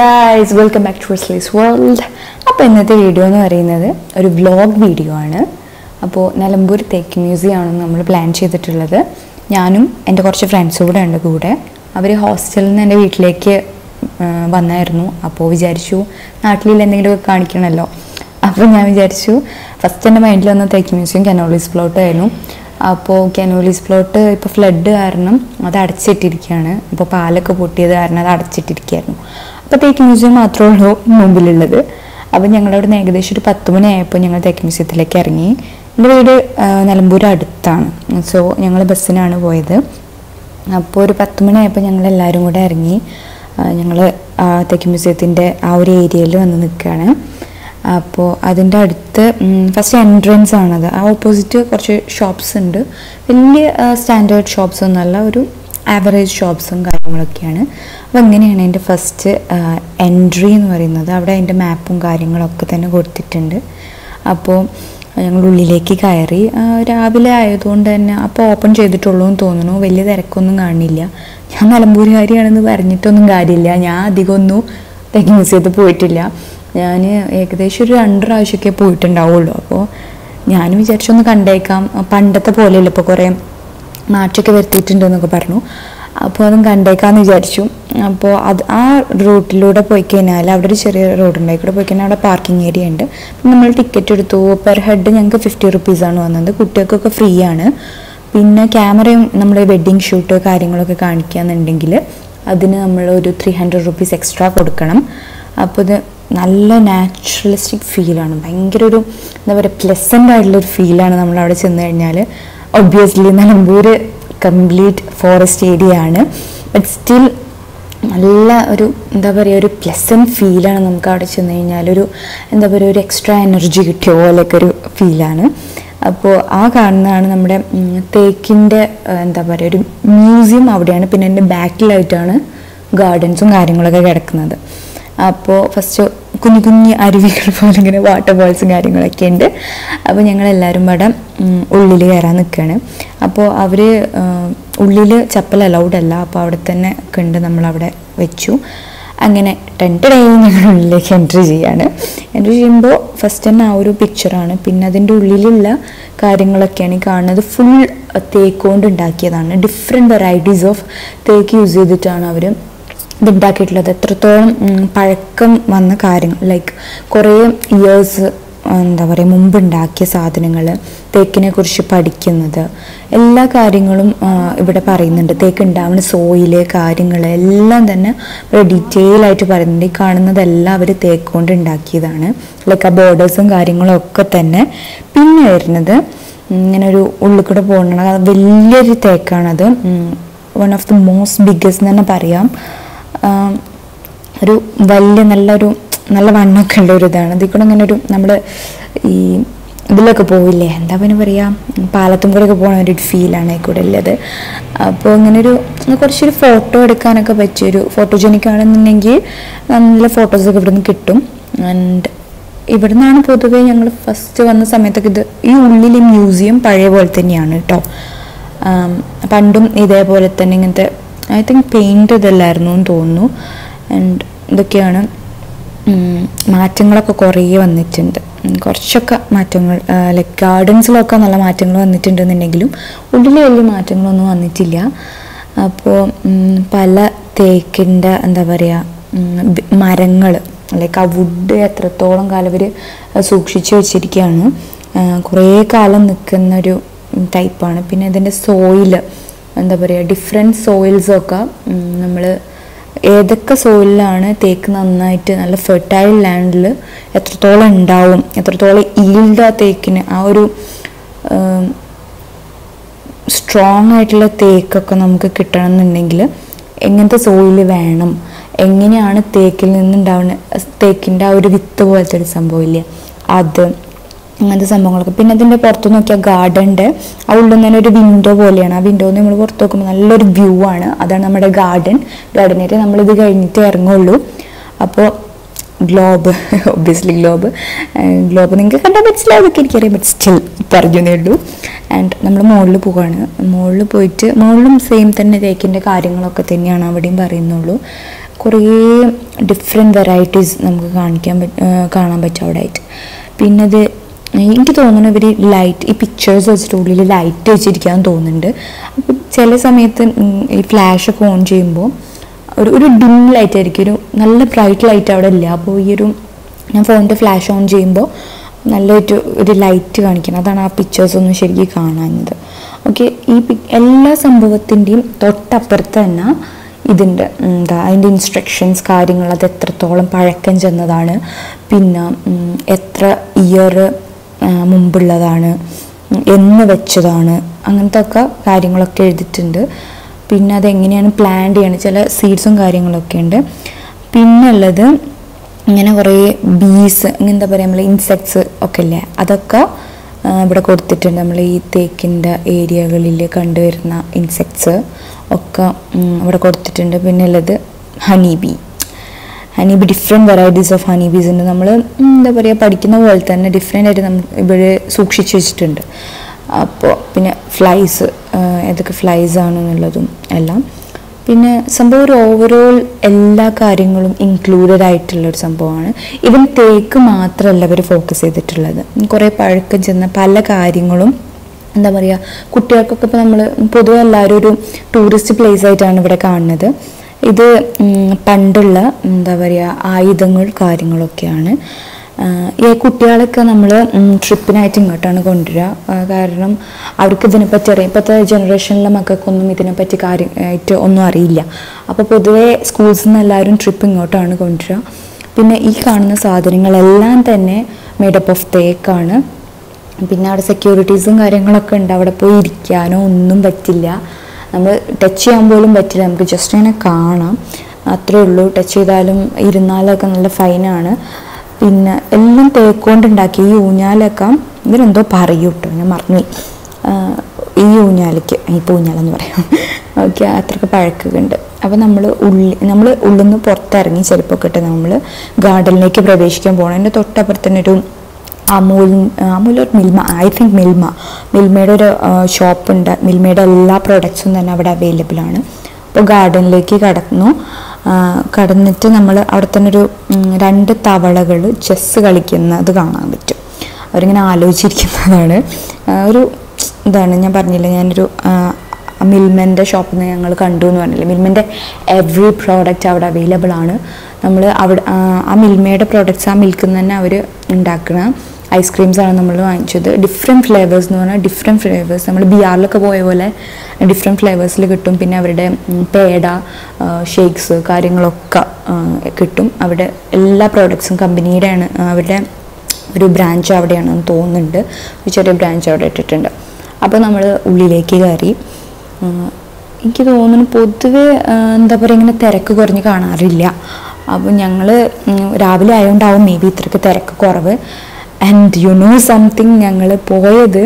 guys welcome back to റസ്ലീസ് world അപ്പോൾ ഇന്നത്തെ വീഡിയോ എന്ന് പറയുന്നത് ഒരു വ്ലോഗ് വീഡിയോ ആണ് അപ്പോൾ നിലമ്പൂർ തേക്ക് മ്യൂസിയം ആണ് നമ്മൾ പ്ലാൻ ചെയ്തിട്ടുള്ളത് ഞാനും എൻ്റെ കുറച്ച് ഫ്രണ്ട്സും കൂടെ ഉണ്ട് കൂടെ അവർ ഹോസ്റ്റലിൽ നിന്ന് എൻ്റെ വീട്ടിലേക്ക് ആ, വന്നായിരുന്നു അപ്പോൾ വിചാരിച്ചു നാട്ടിലുള്ള എന്തെങ്കിലുമൊക്കെ കാണിക്കണമല്ലോ അപ്പോൾ ഞാൻ വിചാരിച്ചു ഫസ്റ്റ് എൻ്റെ മൈൻഡിൽ വന്ന തേക്ക് മ്യൂസിയം കനോളീസ് പ്ലോട്ട് ആയിരുന്നു അപ്പോൾ കനോലീസ് പ്ലോട്ട് ഇപ്പോൾ ഫ്ലഡ് കാരണം അത് അടച്ചിട്ടിരിക്കുകയാണ് ഇപ്പോൾ പാലൊക്കെ പൊട്ടിയത് കാരണം അത് അടച്ചിട്ടിരിക്കുകയായിരുന്നു അപ്പോൾ തേക്ക് മ്യൂസിയം മാത്രമേ ഉള്ളൂ മുമ്പിലുള്ളത് അപ്പോൾ ഞങ്ങളവിടെ നിന്ന് ഏകദേശം ഒരു പത്ത് മണിയായപ്പോൾ ഞങ്ങൾ തേക്ക് മ്യൂസിയത്തിലേക്ക് ഇറങ്ങി എൻ്റെ വീട് ആ, നിലമ്പൂർ അടുത്താണ് സോ ഞങ്ങൾ ബസ്സിനാണ് പോയത് അപ്പോൾ ഒരു പത്ത് മണിയായപ്പോൾ ഞങ്ങൾ എല്ലാവരും കൂടെ ഇറങ്ങി ഞങ്ങൾ തേക്ക് മ്യൂസിയത്തിൻ്റെ ആ ഒരു ഏരിയയിൽ വന്ന് നിൽക്കുകയാണ് അപ്പോൾ അതിൻ്റെ അടുത്ത് ഫസ്റ്റ് എൻട്രൻസ് ആണത് ആ ഓപ്പോസിറ്റ് കുറച്ച് ഷോപ്സ് ഉണ്ട് വലിയ സ്റ്റാൻഡേർഡ് ഷോപ്സ് ഒന്നുമല്ല ഒരു ആവറേജ് ഷോപ്സും കാര്യങ്ങളൊക്കെയാണ് അപ്പോൾ അങ്ങനെയാണ് എൻ്റെ ഫസ്റ്റ് എൻട്രി എന്ന് പറയുന്നത് അവിടെ അതിൻ്റെ മാപ്പും കാര്യങ്ങളൊക്കെ തന്നെ കൊടുത്തിട്ടുണ്ട് അപ്പോൾ ഞങ്ങൾ ഉള്ളിലേക്ക് കയറി ആ, രാവിലെ ആയതുകൊണ്ട് തന്നെ അപ്പോൾ ഓപ്പൺ ചെയ്തിട്ടുള്ളൂ എന്ന് തോന്നുന്നു വലിയ തിരക്കൊന്നും കാണില്ല ഞാൻ നിലമ്പൂരുകാരിയാണെന്ന് പറഞ്ഞിട്ടൊന്നും കാര്യമില്ല ഞാൻ അധികമൊന്നും തെക്ക് മ്യൂസിയത്തിൽ പോയിട്ടില്ല ഞാൻ ഏകദേശം ഒരു രണ്ട് പ്രാവശ്യമൊക്കെ പോയിട്ടുണ്ടാവുള്ളൂ അപ്പോൾ ഞാൻ വിചാരിച്ചൊന്ന് കണ്ടേക്കാം പണ്ടത്തെ പോലെയല്ല ഇപ്പോൾ കുറേ മാറ്റമൊക്കെ വരുത്തിയിട്ടുണ്ട് എന്നൊക്കെ പറഞ്ഞു അപ്പോൾ അതും കണ്ടേക്കാന്ന് വിചാരിച്ചു അപ്പോൾ അത് ആ റൂട്ടിലൂടെ പോയി കഴിഞ്ഞാൽ അവിടെ ഒരു ചെറിയ റോഡ് ഉണ്ട് കൂടെ പോയി കഴിഞ്ഞാൽ അവിടെ പാർക്കിംഗ് ഏരിയ ഉണ്ട് അപ്പം നമ്മൾ ടിക്കറ്റ് എടുത്തു പെർ ഹെഡ് ഞങ്ങൾക്ക് ഫിഫ്റ്റി റുപ്പീസാണ് വന്നത് കുട്ടികൾക്കൊക്കെ ഫ്രീ ആണ് പിന്നെ ക്യാമറയും നമ്മൾ വെഡ്ഡിങ് ഷൂട്ട് കാര്യങ്ങളൊക്കെ കാണിക്കുകയെന്നുണ്ടെങ്കിൽ അതിന് നമ്മൾ ഒരു ത്രീ ഹൺഡ്രഡ് റുപ്പീസ് എക്സ്ട്രാ കൊടുക്കണം അപ്പോൾ ഇത് നല്ല നാച്ചുറലിസ്റ്റിക് ഫീലാണ് ഭയങ്കര ഒരു എന്താ പറയുക പ്ലസൻ്റ് ആയിട്ടുള്ളൊരു ഫീലാണ് നമ്മൾ അവിടെ ചെന്ന് കഴിഞ്ഞാൽ obviously Nilambur complete forest area ആണ് ബട്ട് സ്റ്റിൽ നല്ല ഒരു എന്താ പറയുക ഒരു പ്ലസൻറ്റ് ഫീലാണ് നമുക്ക് അവിടെ ചെന്ന് കഴിഞ്ഞാൽ ഒരു എന്താ പറയുക ഒരു എക്സ്ട്രാ എനർജി കിട്ടിയ പോലെയൊക്കെ ഒരു ഫീലാണ് അപ്പോൾ ആ കാണുന്നതാണ് നമ്മുടെ ഉം, തേക്കിൻ്റെ ആ, എന്താ പറയുക ഒരു മ്യൂസിയം അവിടെയാണ് പിന്നെ എൻ്റെ ബാക്കിലായിട്ടാണ് ഗാർഡൻസും കാര്യങ്ങളൊക്കെ കിടക്കുന്നത് അപ്പോൾ ഫസ്റ്റ് കുഞ്ഞു കുഞ്ഞു അരുവികൾ പോലെ ഇങ്ങനെ വാട്ടർ ഫോൾസും കാര്യങ്ങളൊക്കെ ഉണ്ട് അപ്പോൾ ഞങ്ങളെല്ലാവരും ഇവിടെ ഉള്ളിൽ കയറാൻ നിൽക്കുകയാണ് അപ്പോൾ അവർ ഉള്ളിൽ ചപ്പൽ അലൗഡ് അല്ല അപ്പോൾ അവിടെ തന്നെ ഒക്കെ ഉണ്ട് നമ്മളവിടെ വെച്ചു അങ്ങനെ ടെൻറ്റ് ഡേ ഞങ്ങൾ ഉള്ളിലേക്ക് എൻട്രി ചെയ്യാണ് എൻട്രി ചെയ്യുമ്പോൾ ഫസ്റ്റ് തന്നെ ആ ഒരു പിക്ചറാണ് പിന്നെ അതിൻ്റെ ഉള്ളിലുള്ള കാര്യങ്ങളൊക്കെയാണ് ഈ കാണുന്നത് ഫുൾ തേക്ക് കൊണ്ട് ഉണ്ടാക്കിയതാണ് ഡിഫറെൻറ്റ് വെറൈറ്റീസ് ഓഫ് തേക്ക് യൂസ് ചെയ്തിട്ടാണ് അവർ ഇതുണ്ടാക്കിയിട്ടുള്ളത് എത്രത്തോളം ഉം, പഴക്കം വന്ന കാര്യങ്ങൾ ലൈക്ക് കുറേ ഇയേഴ്സ് എന്താ പറയുക മുമ്പ് ഉണ്ടാക്കിയ സാധനങ്ങൾ തേക്കിനെ കുറിച്ച് പഠിക്കുന്നത് എല്ലാ കാര്യങ്ങളും ആ, ഇവിടെ പറയുന്നുണ്ട് തേക്ക് ഉണ്ടാവുന്ന സോയില് കാര്യങ്ങൾ എല്ലാം തന്നെ ഇവിടെ ഡീറ്റെയിൽ ആയിട്ട് പറയുന്നുണ്ട് ഈ കാണുന്നതെല്ലാം അവർ തേക്ക് കൊണ്ട് ഉണ്ടാക്കിയതാണ് ലൈക്ക് ആ ബോർഡേഴ്സും കാര്യങ്ങളും ഒക്കെ തന്നെ പിന്നെ വരുന്നത് ഇങ്ങനെ ഒരു ഉള്ളിൽ കൂടെ പോകുന്നത് അത് വലിയൊരു തേക്കാണത് one of the most biggest എന്ന് തന്നെ പറയാം ആം, ഒരു വലിയ നല്ലൊരു നല്ല വണ്ണമൊക്കെ ഉള്ള ഒരു ഇതാണ് ഇതിൽ കൂടെ ഇങ്ങനെ ഒരു നമ്മൾ ഈ ഇതിലൊക്കെ പോവില്ലേ എന്താ പിന്നെ പറയുക പാലത്തും കൂടെ ഒക്കെ പോകുന്ന ഒരു ഫീലാണ് ഈ കൂടെ ഉള്ളത് അപ്പോൾ ഇങ്ങനെ ഒരു കുറച്ചൊരു ഫോട്ടോ എടുക്കാനൊക്കെ പറ്റിയൊരു ഫോട്ടോജനിക് ആണെന്നുണ്ടെങ്കിൽ നല്ല ഫോട്ടോസൊക്കെ ഇവിടെ നിന്ന് കിട്ടും ആൻഡ് ഇവിടെ നിന്നാണ് പൊതുവേ ഞങ്ങൾ ഫസ്റ്റ് വന്ന സമയത്തൊക്കെ ഇത് ഈ ഉള്ളിൽ ഈ മ്യൂസിയം പഴയ പോലെ തന്നെയാണ് കേട്ടോ ആം, പണ്ടും ഇതേപോലെ തന്നെ ഇങ്ങനത്തെ ഐ തിങ്ക് പെയിൻറ് ഇതല്ലായിരുന്നു എന്ന് തോന്നുന്നു ആൻഡ് ഇതൊക്കെയാണ് ഉം, മാറ്റങ്ങളൊക്കെ കുറേ വന്നിട്ടുണ്ട് ഉം, കുറച്ചൊക്കെ മാറ്റങ്ങൾ ലൈക്ക് ഗാർഡൻസിലൊക്കെ നല്ല മാറ്റങ്ങൾ വന്നിട്ടുണ്ടെന്നുണ്ടെങ്കിലും ഉള്ളിൽ വലിയ മാറ്റങ്ങളൊന്നും വന്നിട്ടില്ല അപ്പോൾ പല തേക്കിൻ്റെ എന്താ പറയുക മരങ്ങൾ ലൈക്ക് ആ വുഡ് എത്രത്തോളം കാലം അവർ സൂക്ഷിച്ചു വെച്ചിരിക്കുകയാണ് കുറേ കാലം നിൽക്കുന്ന ഒരു ടൈപ്പാണ് പിന്നെ ഇതിൻ്റെ സോയിൽ എന്താ പറയുക ഡിഫറെൻറ്റ് സോയിൽസൊക്കെ നമ്മൾ ഏതൊക്കെ സോയിലാണ് തേക്ക് നന്നായിട്ട് നല്ല ഫെർട്ടൈൽ ലാൻഡിൽ എത്രത്തോളം ഉണ്ടാവും എത്രത്തോളം ഈൽഡ് ആ തേക്കിന് ആ ഒരു സ്ട്രോങ് ആയിട്ടുള്ള തേക്കൊക്കെ നമുക്ക് കിട്ടണം എന്നുണ്ടെങ്കിൽ എങ്ങനത്തെ സോയിൽ വേണം എങ്ങനെയാണ് തേക്കിൽ നിന്നുണ്ടാവുന്ന തേക്കിൻ്റെ ആ ഒരു വിത്ത് പോലത്തെ ഒരു സംഭവമില്ലേ അത് അങ്ങനത്തെ സംഭവങ്ങളൊക്കെ പിന്നെ അതിൻ്റെ പുറത്ത് നോക്കിയാൽ ഗാർഡൻ്റെ ആ ഉള്ളിൽ നിന്ന് തന്നെ ഒരു വിൻഡോ പോലെയാണ് ആ വിൻഡോന്ന് നമ്മൾ പുറത്ത് നോക്കുമ്പോൾ നല്ലൊരു വ്യൂ ആണ് അതാണ് നമ്മുടെ ഗാർഡൻ ഗാർഡനേറ്റ് നമ്മളിത് കഴിഞ്ഞിട്ട് ഇറങ്ങുള്ളൂ അപ്പോൾ ഗ്ലോബ് ഒബ്വിയസ്ലി ഗ്ലോബ് ഗ്ലോബ് നിങ്ങൾക്ക് കണ്ടാൽ മനസ്സിലാവുന്നൊക്കെ എനിക്കറിയാം ബട്ട് സ്റ്റിൽ പറഞ്ഞതേ ഉള്ളൂ ആൻഡ് നമ്മൾ മുകളിൽ പോവാണ് മുകളിൽ പോയിട്ട് മുകളിലും സെയിം തന്നെ തേക്കിൻ്റെ കാര്യങ്ങളൊക്കെ തന്നെയാണ് അവിടെയും പറയുന്നുള്ളൂ കുറേ ഡിഫറെൻറ്റ് വെറൈറ്റീസ് നമുക്ക് കാണിക്കാൻ പറ്റ ആ, കാണാൻ പറ്റും അവിടെ ആയിട്ട് പിന്നെ ഇത് എനിക്ക് തോന്നുന്നു ഇവർ ലൈറ്റ് ഈ പിക്ചേഴ്സ് വെച്ചിട്ട് ഉള്ളിൽ ലൈറ്റ് വെച്ചിരിക്കാൻ തോന്നുന്നുണ്ട് അപ്പോൾ ചില സമയത്ത് ഉം, ഈ ഫ്ലാഷ് ഒക്കെ ഓൺ ചെയ്യുമ്പോൾ ഒരു ഒരു ഡിം ലൈറ്റ് ആയിരിക്കും ഒരു നല്ല ബ്രൈറ്റ് ലൈറ്റ് അവിടെ ഇല്ല അപ്പോൾ ഈ ഒരു ഞാൻ ഫോണിൻ്റെ ഫ്ലാഷ് ഓൺ ചെയ്യുമ്പോൾ നല്ലൊരു ഒരു ലൈറ്റ് കാണിക്കണം അതാണ് ആ പിക്ചേഴ്സ് ഒന്നും ശരിക്കും കാണാഞ്ഞത് ഓക്കെ ഈ പി- എല്ലാ സംഭവത്തിൻ്റെയും തൊട്ടപ്പുറത്ത് തന്നെ ഇതിൻ്റെ എന്താ അതിൻ്റെ ഇൻസ്ട്രക്ഷൻസ് കാര്യങ്ങൾ അത് എത്രത്തോളം പഴക്കം ചെന്നതാണ് പിന്നെ ഉം, എത്ര ഇയർ മുമ്പുള്ളതാണ് ഉം, എന്ന് വെച്ചതാണ് അങ്ങനത്തെ ഒക്കെ കാര്യങ്ങളൊക്കെ എഴുതിയിട്ടുണ്ട് പിന്നെ അതെങ്ങനെയാണ് പ്ലാൻ ചെയ്യണത് ചില സീഡ്സും കാര്യങ്ങളൊക്കെ ഉണ്ട് പിന്നെ ഉള്ളത് ഇങ്ങനെ കുറേ ബീസ് എന്താ പറയുക നമ്മൾ ഇൻസെക്ട്സ് ഒക്കെ ഇല്ലേ അതൊക്കെ ആ, ഇവിടെ കൊടുത്തിട്ടുണ്ട് നമ്മൾ ഈ തേക്കിൻ്റെ ഏരിയകളിൽ കണ്ടുവരുന്ന ഇൻസെക്ട്സ് ഒക്കെ ഉം, ഇവിടെ കൊടുത്തിട്ടുണ്ട് പിന്നെ ഉള്ളത് honey bee honey bee different varieties of honey bees ഉണ്ട് നമ്മൾ എന്താ പറയുക പഠിക്കുന്ന പോലെ തന്നെ ഡിഫറെൻ്റ് ആയിട്ട് നമ്മൾ ഇവിടെ സൂക്ഷിച്ച് വെച്ചിട്ടുണ്ട് അപ്പോൾ പിന്നെ ഫ്ലൈസ് ഏതൊക്കെ ഫ്ലൈസ് ആണെന്നുള്ളതും എല്ലാം പിന്നെ സംഭവം ഒരു ഓവറോൾ എല്ലാ കാര്യങ്ങളും ഇൻക്ലൂഡഡ് ആയിട്ടുള്ള ഒരു സംഭവമാണ് ഇവൻ തേക്ക് മാത്രമല്ല ഇവർ ഫോക്കസ് ചെയ്തിട്ടുള്ളത് കുറേ പഴക്കം ചെന്ന പല കാര്യങ്ങളും എന്താ പറയുക കുട്ടികൾക്കൊക്കെ ഇപ്പോൾ നമ്മൾ പൊതുവെ എല്ലാവരും ഒരു ടൂറിസ്റ്റ് പ്ലേസ് ആയിട്ടാണ് ഇവിടെ കാണുന്നത് ഇത് ഉം, പണ്ടുള്ള എന്താ പറയുക ആയുധങ്ങൾ കാര്യങ്ങളൊക്കെയാണ് ആ, ഈ കുട്ടികളൊക്കെ നമ്മൾ ട്രിപ്പിനായിട്ട് ഇങ്ങോട്ടാണ് കൊണ്ടുവരിക ആ, കാരണം അവർക്ക് ഇതിനെപ്പറ്റി അറിയാം ഇപ്പോഴത്തെ ജനറേഷനിലെ മക്കൾക്കൊന്നും ഇതിനെപ്പറ്റി കാര്യമായിട്ട് ഒന്നും അറിയില്ല അപ്പോൾ പൊതുവേ സ്കൂൾസിൽ നിന്ന് എല്ലാവരും ട്രിപ്പ് ഇങ്ങോട്ടാണ് കൊണ്ടുവരിക പിന്നെ ഈ കാണുന്ന സാധനങ്ങളെല്ലാം തന്നെ മേഡപ്പ് ഓഫ് തേക്കാണ് പിന്നെ അവിടെ സെക്യൂരിറ്റീസും കാര്യങ്ങളൊക്കെ ഉണ്ട് അവിടെ പോയി ഇരിക്കാനോ ഒന്നും പറ്റില്ല നമ്മൾ ടച്ച് ചെയ്യാൻ പോലും പറ്റില്ല നമുക്ക് ജസ്റ്റ് ഇങ്ങനെ കാണാം അത്രേ ഉള്ളൂ ടച്ച് ചെയ്താലും ഇരുന്നാലൊക്കെ നല്ല ഫൈനാണ് പിന്നെ എല്ലാം തേക്കൊണ്ട് ഉണ്ടാക്കി ഈ ഊഞ്ഞാലൊക്കെ ഇതിനെന്തോ പറയൂ കേട്ടോ ഞാൻ മറന്നു ഈ ഊഞ്ഞാലിക്ക് ഇപ്പോൾ ഊഞ്ഞാലെന്ന് പറയാം ഓക്കെ അത്രയ്ക്ക് പഴക്കൊക്കെ ഉണ്ട് അപ്പോൾ നമ്മൾ ഉള്ളി നമ്മൾ ഉള്ളിൽ നിന്ന് പുറത്തിറങ്ങി ചെരുപ്പൊക്കെ ഇട്ട് നമ്മൾ ഗാർഡനിലേക്ക് പ്രവേശിക്കാൻ പോകണം എൻ്റെ തൊട്ടപ്പുറത്ത് തന്നെ ഒരു അമൂൽ അമൂൽ ഒരു മിൽമ ഐ തിങ്ക് മിൽമ മിൽമയുടെ ഒരു ഷോപ്പ് ഉണ്ട് മിൽമയുടെ എല്ലാ പ്രോഡക്ട്സും തന്നെ അവിടെ അവൈലബിൾ ആണ് അപ്പോൾ ഗാർഡനിലേക്ക് കടന്നു ആ, കടന്നിട്ട് നമ്മൾ അവിടെ തന്നെ ഒരു ഉം, രണ്ട് തവളകൾ ചെസ്സ് കളിക്കുന്നത് കാണാൻ പറ്റും അവരിങ്ങനെ ആലോചിച്ചിരിക്കുന്നതാണ് ആ, ഒരു ഇതാണ് ഞാൻ പറഞ്ഞില്ല ഞാനൊരു മിൽമൻ്റെ ഷോപ്പിൽ നിന്ന് ഞങ്ങൾ കണ്ടു എന്ന് പറഞ്ഞില്ല മിൽമൻ്റെ എവറി പ്രോഡക്റ്റ് അവിടെ അവൈലബിൾ ആണ് നമ്മൾ അവിടെ ആ, ആ മിൽമയുടെ പ്രോഡക്റ്റ്സ് ആ മിൽക്കിൽ നിന്ന് തന്നെ അവർ ഉണ്ടാക്കുന്ന ഐസ്ക്രീംസ് ആണ് നമ്മൾ വാങ്ങിച്ചത് ഡിഫറെൻറ്റ് ഫ്ലേവേഴ്സ് എന്ന് പറഞ്ഞാൽ ഡിഫറെൻറ്റ് ഫ്ലേവേഴ്സ് നമ്മൾ ബിയാറിലൊക്കെ പോയ പോലെ ഡിഫറെൻറ്റ് ഫ്ലേവേഴ്സിൽ കിട്ടും പിന്നെ അവരുടെ ഉം, പേട ഷേക്സ് കാര്യങ്ങളൊക്കെ ആ, കിട്ടും അവിടെ എല്ലാ പ്രോഡക്ട്സും കമ്പനിയുടെയാണ് ആ, അവരുടെ ഒരു ബ്രാഞ്ച് അവിടെയാണെന്ന് തോന്നുന്നുണ്ട് ഒരു ചെറിയ ബ്രാഞ്ച് അവിടെ ഇട്ടിട്ടുണ്ട് അപ്പോൾ നമ്മൾ ഉള്ളിലേക്ക് കയറി ആ, എനിക്ക് തോന്നുന്നു പൊതുവെ ആ, എന്താ പറയുക ഇങ്ങനെ തിരക്ക് കുറഞ്ഞ് കാണാറില്ല അപ്പോൾ ഞങ്ങൾ രാവിലെ ആയതുകൊണ്ടാവും മേ ബി ഇത്രയ്ക്ക് തിരക്ക് കുറവ് ആൻഡ് യു നോ സംതിങ് ഞങ്ങൾ പോയത്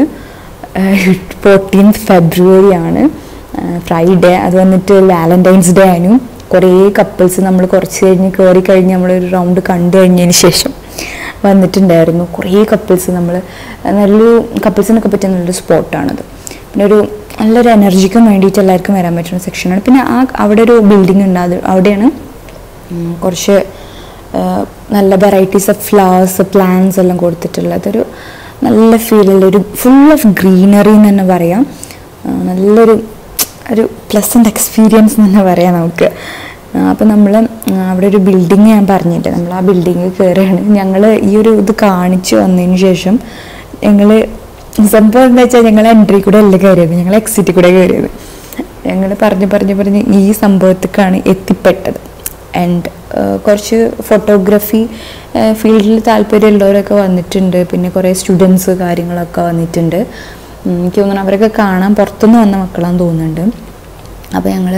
ഫോർട്ടീൻത്ത് ഫെബ്രുവരി ആണ് ഫ്രൈഡേ അത് വന്നിട്ട് വാലൻറ്റൈൻസ് ഡേ ആയിരുന്നു കുറേ കപ്പിൾസ് നമ്മൾ കുറച്ച് കഴിഞ്ഞ് കയറി കഴിഞ്ഞ് നമ്മളൊരു റൗണ്ട് കണ്ടു കഴിഞ്ഞതിന് ശേഷം വന്നിട്ടുണ്ടായിരുന്നു കുറേ കപ്പിൾസ് നമ്മൾ നല്ലൊരു കപ്പിൾസിനൊക്കെ പറ്റിയ നല്ലൊരു സ്പോട്ടാണത് പിന്നെ ഒരു നല്ലൊരു എനർജിക്കും വേണ്ടിയിട്ട് എല്ലാവർക്കും വരാൻ പറ്റുന്ന സെക്ഷനാണ് പിന്നെ ആ അവിടെ ഒരു ബിൽഡിംഗ് ഉണ്ട് അത് അവിടെയാണ് ഉം, കുറച്ച് ആ, നല്ല വെറൈറ്റീസ് ഓഫ് ഫ്ലവേഴ്സ് പ്ലാന്റ്സ് എല്ലാം കൊടുത്തിട്ടുള്ളത് ഒരു നല്ല ഫീലുള്ള ഒരു ഫുൾ ഓഫ് ഗ്രീനറി എന്ന് തന്നെ പറയാം ആ, നല്ലൊരു ഒരു പ്ലസൻറ്റ് എക്സ്പീരിയൻസ് എന്ന് തന്നെ പറയാം നമുക്ക് അപ്പം നമ്മൾ അവിടെ ഒരു ബിൽഡിങ് ഞാൻ പറഞ്ഞിട്ട് നമ്മൾ ആ ബിൽഡിങ് കയറുകയാണ് ഞങ്ങൾ ഈ ഒരു ഇത് കാണിച്ചു വന്നതിന് ശേഷം ഞങ്ങൾ സംഭവം എന്താ വെച്ചാൽ ഞങ്ങൾ എൻട്രി കൂടെ അല്ല കയറിയത് ഞങ്ങൾ എക്സിറ്റ് കൂടെ കയറിയത് ഞങ്ങൾ പറഞ്ഞ് പറഞ്ഞ് പറഞ്ഞ് ഈ സംഭവത്തേക്കാണ് എത്തിപ്പെട്ടത് ആൻഡ് കുറച്ച് ഫോട്ടോഗ്രാഫി ഫീൽഡിൽ താല്പര്യമുള്ളവരൊക്കെ വന്നിട്ടുണ്ട് പിന്നെ കുറേ സ്റ്റുഡൻസ് കാര്യങ്ങളൊക്കെ വന്നിട്ടുണ്ട് ഉം, എനിക്ക് തോന്നുന്നു അവരൊക്കെ കാണാൻ പുറത്തുനിന്ന് വന്ന മക്കളാന്ന് തോന്നുന്നുണ്ട് അപ്പോൾ ഞങ്ങൾ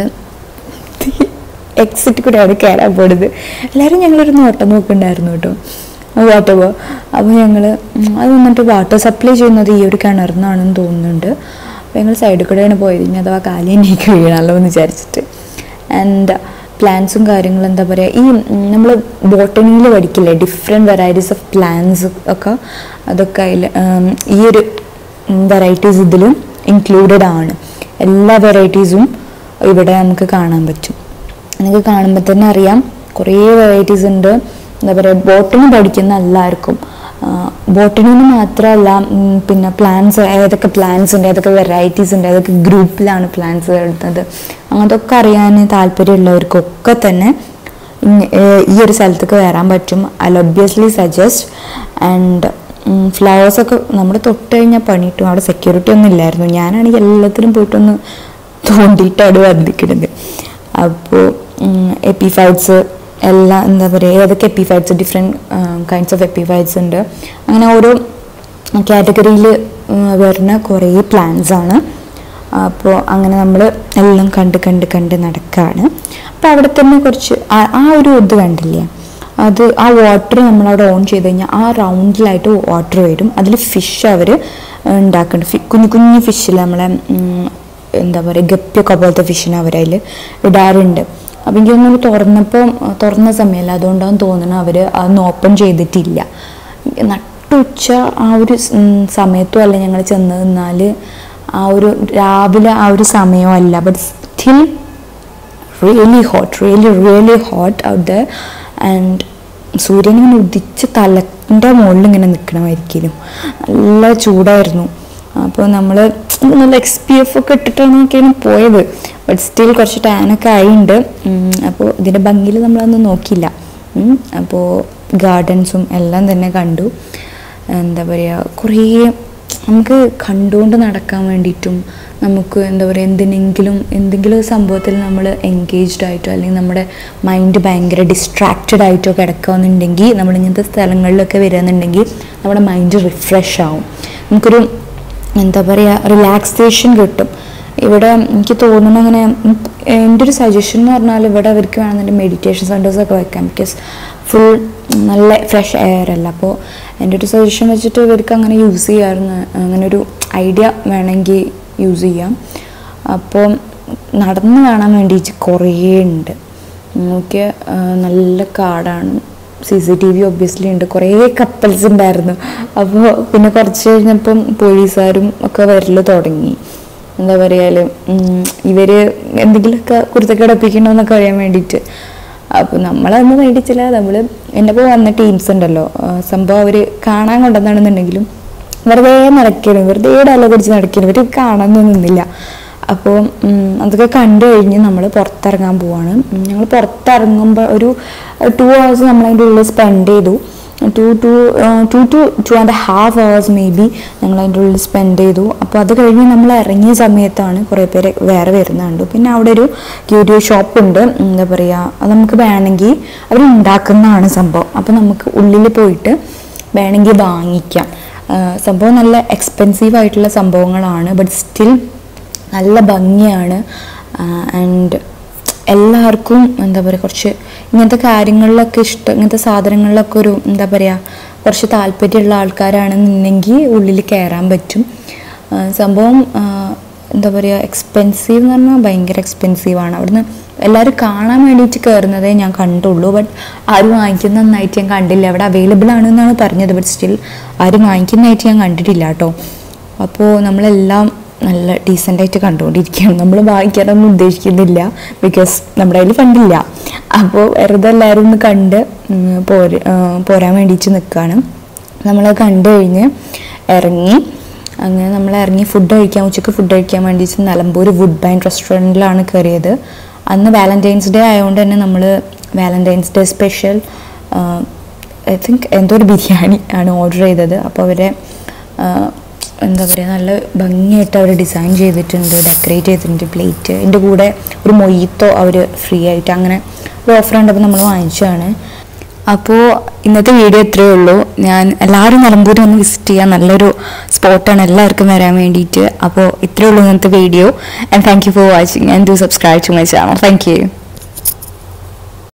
എക്സിറ്റ് കൂടെയാണ് കയറാൻ പോണത് എല്ലാവരും ഞങ്ങളൊരു നോട്ടം നോക്കുന്നുണ്ടായിരുന്നു കേട്ടോ വാട്ടർ പോ അപ്പോൾ ഞങ്ങൾ അത് വന്നിട്ട് വാട്ടർ സപ്ലൈ ചെയ്യുന്നത് ഈ ഒരു കിണറിനാണെന്ന് തോന്നുന്നുണ്ട് അപ്പോൾ ഞങ്ങൾ സൈഡിൽ കൂടെയാണ് പോയത് ഇനി അഥവാ കാലി എനിക്ക് വീണല്ലോ എന്ന് വിചാരിച്ചിട്ട് ആൻഡ് പ്ലാന്റ്സും കാര്യങ്ങളും എന്താ പറയുക ഈ നമ്മൾ ബോട്ടണിയിൽ പഠിക്കില്ലേ ഡിഫറെൻറ്റ് വെറൈറ്റീസ് ഓഫ് പ്ലാന്റ്സ് ഒക്കെ അതൊക്കെ അതിൽ ഈ ഒരു വെറൈറ്റീസ് ഇതിലും ഇൻക്ലൂഡഡ് ആണ് എല്ലാ വെറൈറ്റീസും ഇവിടെ നമുക്ക് കാണാൻ പറ്റും നിങ്ങൾക്ക് കാണുമ്പോൾ തന്നെ അറിയാം കുറേ വെറൈറ്റീസ് ഉണ്ട് എന്താ പറയുക ബോട്ടണി പഠിക്കുന്ന എല്ലാവർക്കും ബോട്ടണിന്ന് മാത്രമല്ല ഉം, പിന്നെ പ്ലാന്റ്സ് ഏതൊക്കെ പ്ലാന്റ്സ് ഉണ്ട് ഏതൊക്കെ വെറൈറ്റീസ് ഉണ്ട് ഏതൊക്കെ ഗ്രൂപ്പിലാണ് പ്ലാന്റ്സ് എടുത്തത് അതൊക്കെ അറിയാൻ താല്പര്യമുള്ളവർക്കൊക്കെ തന്നെ ഇങ്- ഏർ ഈ ഒരു സ്ഥലത്തേക്ക് വരാൻ പറ്റും I obviously suggest and flowers ഒക്കെ നമ്മൾ തൊട്ട് കഴിഞ്ഞാൽ പണി കിട്ടും അവിടെ സെക്യൂരിറ്റി ഒന്നും ഇല്ലായിരുന്നു ഞാനാണെങ്കിൽ എല്ലാത്തിനും പോയിട്ടൊന്ന് തോണ്ടിയിട്ടാണ് വന്നിരിക്കുന്നത് അപ്പോൾ എപ്പിഫൈഡ്സ് എല്ലാം എന്താ പറയുക ഏതൊക്കെ epiphytes different kinds of epiphytes ഉണ്ട് അങ്ങനെ ഓരോ കാറ്റഗറിയിൽ വരുന്ന കുറേ പ്ലാൻസ് ആണ് അപ്പോൾ അങ്ങനെ നമ്മൾ എല്ലാം കണ്ട് കണ്ട് കണ്ട് നടക്കുകയാണ് അപ്പോൾ അവിടെ തന്നെ കുറച്ച് ആ- ആ ഒരു ഇത് കണ്ടില്ലേ അത് ആ വാട്ടർ നമ്മളവിടെ ഓൺ ചെയ്ത് കഴിഞ്ഞാൽ ആ റൗണ്ടിലായിട്ട് വാട്ടർ വരും അതിൽ ഫിഷ് അവർ ഉണ്ടാക്കുന്നുണ്ട് ഫി- കുഞ്ഞു കുഞ്ഞു ഫിഷിൽ നമ്മളെ ഉം, എന്താ പറയുക ഗപ്പിയൊക്കെ പോലത്തെ ഫിഷിനെ അവരതിൽ ഇടാറുണ്ട് അപ്പം എനിക്ക് തോന്നുന്നു തുറന്നപ്പോൾ തുറന്ന സമയമല്ല അതുകൊണ്ടാണ് തോന്നുന്നത് അവർ അതൊന്നും ഓപ്പൺ ചെയ്തിട്ടില്ല നട്ടുച്ച ആ ഒരു സ്- ഉം, സമയത്തും അല്ല ഞങ്ങൾ ചെന്ന് നിന്നാൽ ആ ഒരു രാവിലെ ആ ഒരു സമയമല്ല but still really hot really really hot out the and സൂര്യൻ ഇങ്ങനെ ഉദിച്ച് തലൻ്റെ മുകളിൽ ഇങ്ങനെ നിൽക്കണമായിരിക്കും നല്ല ചൂടായിരുന്നു അപ്പോൾ നമ്മൾ നല്ല എക്സ് പി എഫ് ഒക്കെ ഇട്ടിട്ടാണ് പോയത് ബട്ട് സ്റ്റിൽ കുറച്ച് ടാനൊക്കെ ആയിട്ടുണ്ട് അപ്പോൾ ഇതിൻ്റെ ഭംഗിയിൽ നമ്മളതൊന്നും നോക്കിയില്ല അപ്പോൾ ഗാർഡൻസും എല്ലാം തന്നെ കണ്ടു എന്താ പറയുക കുറേ നമുക്ക് കണ്ടുകൊണ്ട് നടക്കാൻ വേണ്ടിയിട്ടും നമുക്ക് എന്താ പറയുക എന്തിനെങ്കിലും എന്തെങ്കിലും ഒരു സംഭവത്തിൽ നമ്മൾ എൻഗേജ്ഡ് ആയിട്ടോ അല്ലെങ്കിൽ നമ്മുടെ മൈൻഡ് ഭയങ്കര ഡിസ്ട്രാക്റ്റഡ് ആയിട്ടോ കിടക്കുകയെന്നുണ്ടെങ്കിൽ നമ്മൾ ഇങ്ങനത്തെ സ്ഥലങ്ങളിലൊക്കെ വരികയെന്നുണ്ടെങ്കിൽ നമ്മുടെ മൈൻഡ് റിഫ്രഷ് ആവും നമുക്കൊരു എന്താ പറയുക റിലാക്സേഷൻ കിട്ടും ഇവിടെ എനിക്ക് തോന്നുന്നു അങ്ങനെ ഉം, എൻ്റെ ഒരു സജഷൻ എന്ന് പറഞ്ഞാൽ ഇവിടെ അവർക്ക് വേണമെന്നുണ്ടെങ്കിൽ മെഡിറ്റേഷൻ സെൻറ്റേഴ്സ് ഒക്കെ വെക്കാം ബിക്കോസ് ഫുൾ നല്ല ഫ്രഷ് എയർ അല്ല അപ്പോൾ എൻ്റെ ഒരു സജഷൻ വെച്ചിട്ട് ഇവർക്ക് അങ്ങനെ യൂസ് ചെയ്യാറുണ്ട് അങ്ങനെ ഒരു ഐഡിയ വേണമെങ്കിൽ യൂസ് ചെയ്യാം അപ്പോൾ നടന്ന് കാണാൻ വേണ്ടിയിട്ട് കുറേ ഉണ്ട് നോക്കിയ നല്ല കാടാണ് C C T V obviously ഉണ്ട് കുറേ കപ്പിൾസ് ഉണ്ടായിരുന്നു അപ്പോൾ പിന്നെ കുറച്ച് കഴിഞ്ഞപ്പം പോലീസുകാരും ഒക്കെ വരൽ തുടങ്ങി എന്താ പറയാല് ഇവർ എന്തെങ്കിലുമൊക്കെ കുരുത്തക്കേടൊപ്പിക്കണോ എന്നൊക്കെ അറിയാൻ വേണ്ടിയിട്ട് അപ്പോൾ നമ്മളതൊന്നും മേടിച്ചില്ല നമ്മൾ എൻ്റെ ഇപ്പോൾ വന്ന ടീംസ് ഉണ്ടല്ലോ ആ, സംഭവം അവർ കാണാൻ കൊണ്ടുവന്നാണെന്നുണ്ടെങ്കിലും വെറുതെ നടക്കണം വെറുതെ ഡയലോഗ് അടിച്ച് നടക്കണം ഇവർ കാണാനൊന്നും നിന്നില്ല അപ്പോൾ അതൊക്കെ കണ്ടു കഴിഞ്ഞ് നമ്മൾ പുറത്തിറങ്ങാൻ പോവാണ് ഞങ്ങൾ പുറത്തിറങ്ങുമ്പോൾ ഒരു ടു ഹവേഴ്സ് നമ്മൾ അതിൻ്റെ ഉള്ളിൽ സ്പെൻഡ് ചെയ്തു two two two two two and half hours may be ഞങ്ങൾ അതിൻ്റെ ഉള്ളിൽ സ്പെൻഡ് ചെയ്തു അപ്പോൾ അത് കഴിഞ്ഞ് നമ്മൾ ഇറങ്ങിയ സമയത്താണ് കുറേ പേര് വേറെ വരുന്നുണ്ട് പിന്നെ അവിടെ ഒരു ക്യൂരിയോ ഷോപ്പ് ഉണ്ട് എന്താ പറയുക അത് നമുക്ക് വേണമെങ്കിൽ അവർ ഉണ്ടാക്കുന്നതാണ് സംഭവം അപ്പോൾ നമുക്ക് ഉള്ളിൽ പോയിട്ട് വേണമെങ്കിൽ വാങ്ങിക്കാം ആ, സംഭവം നല്ല എക്സ്പെൻസീവ് ആയിട്ടുള്ള സംഭവങ്ങളാണ് ബട്ട് സ്റ്റിൽ നല്ല ഭംഗിയാണ് ആൻഡ് എല്ലാവർക്കും എന്താ പറയുക കുറച്ച് ഇങ്ങനത്തെ കാര്യങ്ങളിലൊക്കെ ഇഷ്ടം ഇങ്ങനത്തെ സാധനങ്ങളിലൊക്കെ ഒരു എന്താ പറയുക കുറച്ച് താല്പര്യമുള്ള ആൾക്കാരാണെന്നുണ്ടെങ്കിൽ ഉള്ളിൽ കയറാൻ പറ്റും ആ, സംഭവം ആ, എന്താ പറയുക എക്സ്പെൻസീവ് എന്ന് പറഞ്ഞാൽ ഭയങ്കര എക്സ്പെൻസീവാണ് അവിടുന്ന് എല്ലാവരും കാണാൻ വേണ്ടിയിട്ട് കയറുന്നതേ ഞാൻ കണ്ടുള്ളൂ ബട്ട് ആരും വാങ്ങിക്കുന്നതായിട്ട് ഞാൻ കണ്ടില്ല അവിടെ അവൈലബിൾ ആണെന്നാണ് പറഞ്ഞത് ബട്ട് സ്റ്റിൽ ആരും വാങ്ങിക്കുന്നതായിട്ട് ഞാൻ കണ്ടിട്ടില്ല കേട്ടോ അപ്പോൾ നമ്മളെല്ലാം നല്ല ഡീസൻ്റ് ആയിട്ട് കണ്ടുകൊണ്ടിരിക്കുകയാണ് നമ്മൾ വാങ്ങിക്കാനൊന്നും ഉദ്ദേശിക്കുന്നില്ല ബിക്കോസ് നമ്മുടെ കയ്യിൽ ഫണ്ടില്ല അപ്പോൾ വെറുതെ എല്ലാവരും ഒന്ന് കണ്ട് ഉം, പോര് ആ, പോരാൻ വേണ്ടിയിട്ട് നിൽക്കുകയാണ് നമ്മളത് കണ്ടു കഴിഞ്ഞ് ഇറങ്ങി അങ്ങനെ നമ്മൾ ഇറങ്ങി ഫുഡ് കഴിക്കാൻ ഉച്ചയ്ക്ക് ഫുഡ് കഴിക്കാൻ വേണ്ടിയിട്ട് നിലമ്പൂർ വുഡ് ബൈൻ റെസ്റ്റോറൻറ്റിലാണ് കയറിയത് അന്ന് വാലൻറ്റൈൻസ് ഡേ ആയതുകൊണ്ട് തന്നെ നമ്മൾ Valentine's day special I think എന്തോ ഒരു ബിരിയാണി ആണ് ഓർഡർ ചെയ്തത് അപ്പോൾ അവരെ ആ, എന്താ പറയുക നല്ല ഭംഗിയായിട്ട് അവർ ഡിസൈൻ ചെയ്തിട്ടുണ്ട് ഡെക്കറേറ്റ് ചെയ്തിട്ടുണ്ട് പ്ലേറ്റ് എൻ്റെ കൂടെ ഒരു മൊയ്ത്തോ അവർ ഫ്രീ ആയിട്ട് അങ്ങനെ ഒരു ഓഫർ ഉണ്ടപ്പോൾ നമ്മൾ വാങ്ങിച്ചതാണ് അപ്പോൾ ഇന്നത്തെ വീഡിയോ ഇത്രയേ ഉള്ളൂ ഞാൻ എല്ലാവരും നിലമ്പൂർ ഒന്ന് വിസിറ്റ് ചെയ്യാൻ നല്ലൊരു സ്പോട്ടാണ് എല്ലാവർക്കും വരാൻ വേണ്ടിയിട്ട് അപ്പോൾ ഇത്രയേ ഉള്ളൂ ഇന്നത്തെ video and thank you for watching and do subscribe to my channel thank U